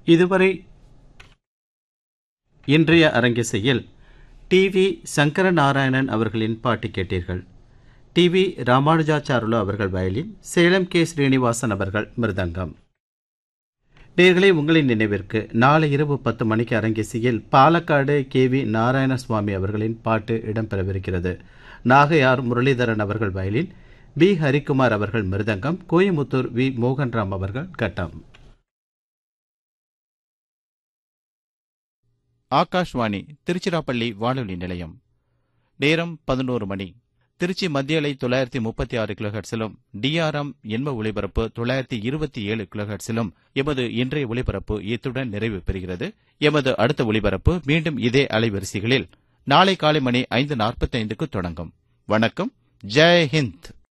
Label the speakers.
Speaker 1: இதுவரை இன்றைய அரங்கிசையில் T V Sankaranarayanan அவர்களின் பாட்டு கேட்டீர்கள் டி வி ராமானுஜாச்சாருலு அவர்கள் வயலின் சேலம் கே ஸ்ரீனிவாசன் அவர்கள் மிருதங்கம் நேர்களே உங்களின் நினைவிற்கு நாளை இரவு பத்து மணிக்கு அரங்கிசையில் பாலக்காடு கே வி நாராயணசுவாமி அவர்களின் பாட்டு இடம்பெறவிருக்கிறது நாகையார் முரளிதரன் அவர்கள் வயலின் பி ஹரிக்குமார் அவர்கள் மிருதங்கம் கோயமுத்தூர் வி மோகன்ராம் அவர்கள் கட்டம்
Speaker 2: ஆகாஷ்வாணி திருச்சிராப்பள்ளி வானொலி நிலையம் நேரம் பதினோரு மணி திருச்சி மத்திய அலை தொள்ளாயிரத்தி முப்பத்தி ஆறு கிலோஹெட்ஸிலும் டிஆர்எம் எண்ம ஒளிபரப்பு தொள்ளாயிரத்தி இருபத்தி ஏழு கிலோஹெட்ஸிலும் எமது இன்றைய ஒளிபரப்பு இத்துடன் நிறைவு பெறுகிறது எமது அடுத்த ஒளிபரப்பு மீண்டும் இதே அலைவரிசைகளில் நாளை காலை மணி ஐந்து நாற்பத்தைந்துக்கு தொடங்கும் வணக்கம் ஜெய் ஹிந்த்